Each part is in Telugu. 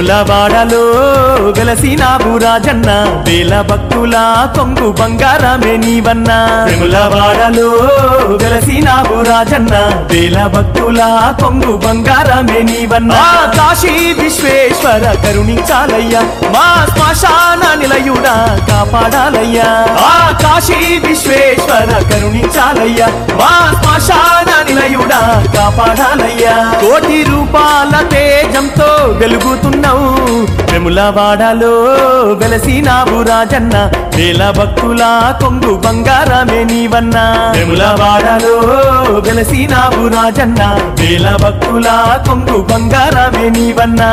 వెములవాడలో వెలసినావు రాజన్న వేల భక్తుల కొంగు బంగారమే నీవన్న వెములవాడలో వెలసినావు రాజన్న వేల భక్తుల కొంగు బంగారమే నీవన్న కాశీ విశ్వేశ్వర కరుణించాలయ్యా మా శ్మశాన నిలయుడా కాపాడాలయ్యా ఆ కాశీ విశ్వేశ్వర కరుణించాలయ్యా మా శ్మశాన నిలయుడా కాపాడాలయ్యా కోటి రూపాల తేజంతో వెలుగుతున్నావు వెములవాడలో వెలసినావు రాజన్న వేల భక్తుల కొంగు బంగారమే నీవన్న వెములవాడలో వెలసినావు రాజన్న వేల భక్తుల కొంగు బంగారమే నీవన్నా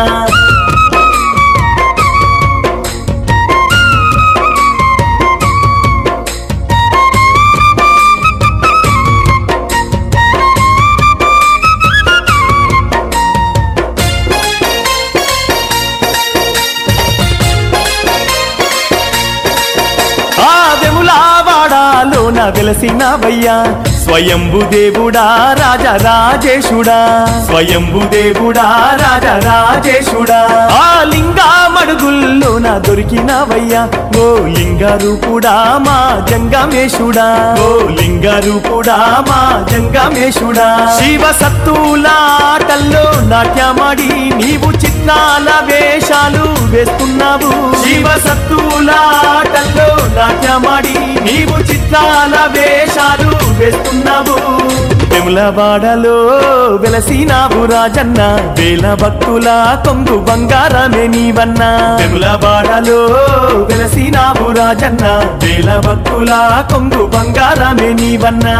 ఆ వెములావాడాలోన వెలసినవయ్యా స్వయంభు దేవుడా రాజా రాజేశుడా స్వయంభు దేవుడా రాజా రాజేశుడా ఆ లింగా మడుగుల్లోన దొరికినవయ్యా ఓ లింగ రూపుడా మా జంగమేశుడా ఓ లింగ రూపుడా మా జంగమేశుడా శివ సత్తుల ఆటల్లో నాట్యమాడి నీవు చిత్రాల వేషాలు వేస్తున్నావు శివ సత్తుల ఆటల్లో నాట్యమాడి నీవు చిత్రాల వేషాలు వేస్తున్నావు వెములవాడలో వెలసినావు రాజన్న వేల భక్తుల కొంగు బంగారమే నీవన్న వెములవాడలో వెలసినావు రాజన్న వేల భక్తుల కొంగు బంగారమే నీవన్నా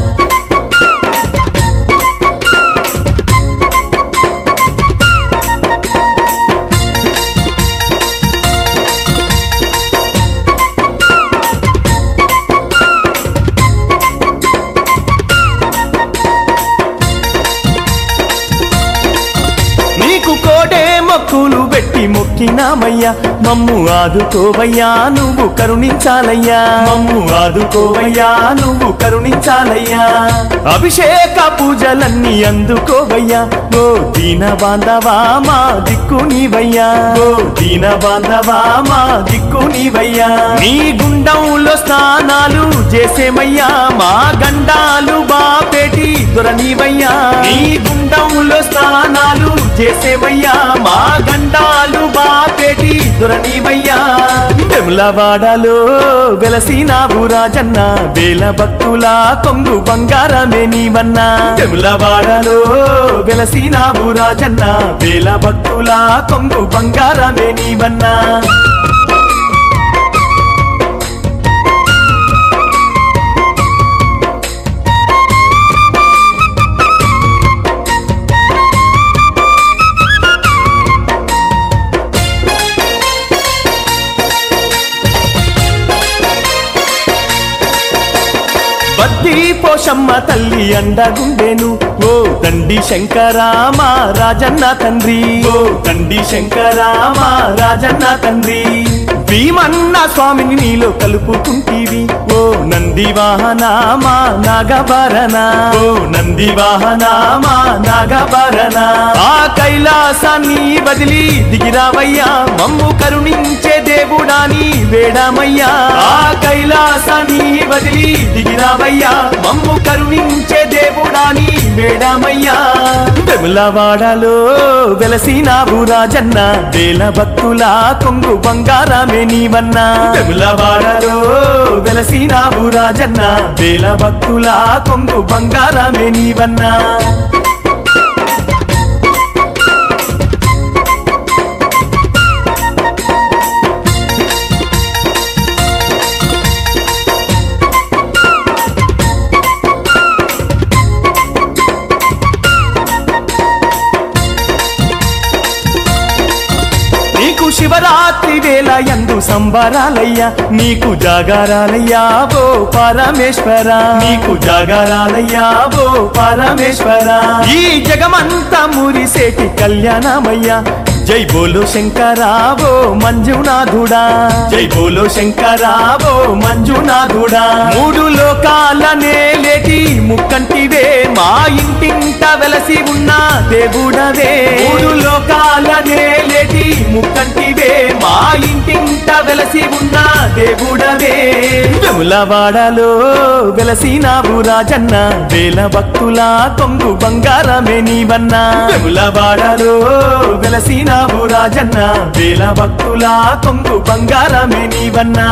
నీకు కోడే మొక్కులు పెట్టి మొక్కినామయ్యా మమ్ము ఆదుకోవయ్యా నువ్వు కరుణించాలయ్యా మమ్ము ఆదుకోవయ్యా నువ్వు కరుణించాలయ్యా అభిషేక పూజలన్నీ అందుకోవయ్యా ఓ దీన బాంధవా మా దిక్కు నీవయ్యా ఓ దీన బాంధవా మా దిక్కు నీవయ్యా నీ గుండంలో స్నానాలు చేసేమయ్యా మా గండాలు బాపేటి దొరనివయ్యా నీ గుండంలో స్నానాలు చేసేవయ్యా మా గండాలు బాపేటి దొరనివయ్యా వెములవాడలో వెలసినావు రాజన్న వేల భక్తుల కొంగు బంగారమే నీవన్నా వెములవాడలో వెలసినావు రాజన్న వేల భక్తుల కొంగు బంగారమే నీవన్నా బద్ది పోషమ్మ తల్లి అండగుండెను ఓ దండి శంకరామ రాజన్న తండ్రి ఓ దండి శంకరామ రాజన్న తండ్రి భీమన్న స్వామిని నీలో కలుపుకుంటీవి ఓ నంది వాహనామా నాగభరణ ఓ నంది వాహనామా నాగభరణ ఆ కైలాసాన్ని వదిలి దిగిరావయ్యా మమ్ము కరుణించే దేవుడాని వేడమయ్యా ఆ కైలాసాన్ని వదిలి దిగిరావయ్యా మమ్ము కరుణించే దేవుడాని వేడమయ్యా వెములవాడలో వెలసినావు రాజన్న వేల భక్తుల కొంగు బంగారమే నీవన్నా వెములవాడలో వెలసినావు రాజన్న వేల భక్తుల కొంగు బంగారమే నీవన్నా నీకు శివరాత్రి వేళ ఎందు సంబరాలయ్యా నీకు జాగారాలయ్యా ఓ పరమేశ్వర నీకు జాగారాలయ్యా ఓ పరమేశ్వర ఈ జగమంతా మురిసేటి కళ్యాణమయ్యా జై బోలో శంకరావో మంజునాథుడా జై బోలో శంకరావో మంజునాథుడా మూడు లోకాలనే లేటి ముక్కంటివే మా ఇంటింట వెలసి ఉన్న దేవుడవే మూడు లోకాలనే లేటి ముక్కంటివే మా ఇంటింట వెలసి ఉన్న దేవుడవే వెములవాడలో వెలసినావు రాజన్న వేల భక్తుల కొంగు బంగారమే నీవన్నా వెములవాడలో వెలసినావు రాజన్న వేల భక్తుల కొంగు బంగారమే నీవన్నా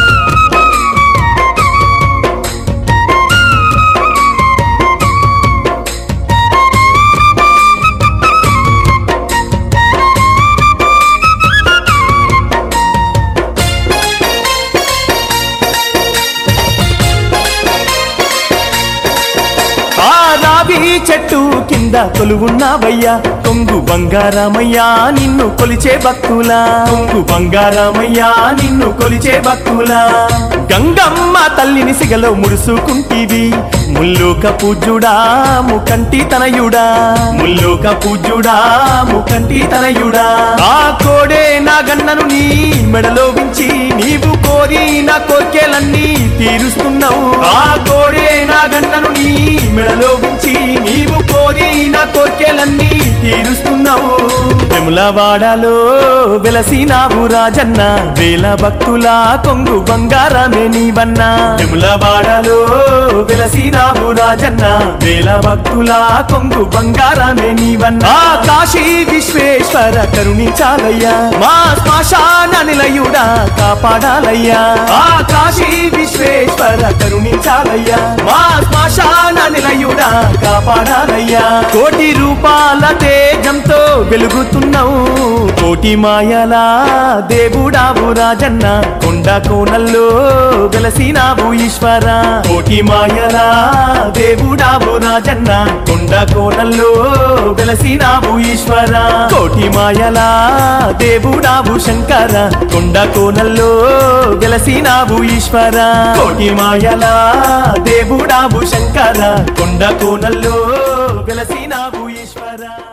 ఆ రావి చెట్టు కింద కొలువున్నావయ్యా కొంగు బంగారమయ్యా నిన్ను కొలిచే భక్తులా కొంగు బంగారమయ్యా నిన్ను కొలిచే భక్తులా గంగమ్మ తల్లిని సిగలో ముడుసుకుంటివి ముల్లోక పూజ్యుడా ముకంటి తనయుడా ముల్లోక పూజ్యుడా ముకంటి తనయుడా ఆ కోడే నా గన్నను నీ మెడలో వించి నీవు కోరి నా కోర్కెలన్నీ తీరుస్తున్నావు ఆ కోడే నా గన్నను నీ మెడలో ఉంచి నీవు కోరి నా కోర్కెలన్నీ తీరుస్తున్నావు వెములవాడలో వెలసినావు రాజన్న వేల భక్తుల కొంగు బంగారమే నీవన్నా వెములవాడలో వెలసినావు రాజన్న వేల భక్తుల కొంగు బంగారమే నీవన్నా ఆ కాశీ విశ్వేశ్వర కరుణించాలయ్యా మా శ్మశాన నిలయుడా కాపాడాలయ్యా ఆ కాశీ విశ్వేశ్వర కరుణించాలయ్యా మా శ్మశాన నిలయుడా కాపాడాలయ్యా కోటి రూపాల తేజంతో వెలుగుతున్నావు కోటి మాయలా దేవుడావు రాజన్న కొండ కోనల్లో వెలసినావు ఈశ్వర కోటి మాయలా దేవుడావు రాజన్న కొండ కోనల్లో వెలసినావు ఈశ్వర కోటి మాయలా దేవుడావు శంకర కొండ కోనల్లో వెలసినావు ఈశ్వర కోటి మాయలా దేవుడావు శంకర కొండ కోనల్లో వెలసినావు ఈశ్వర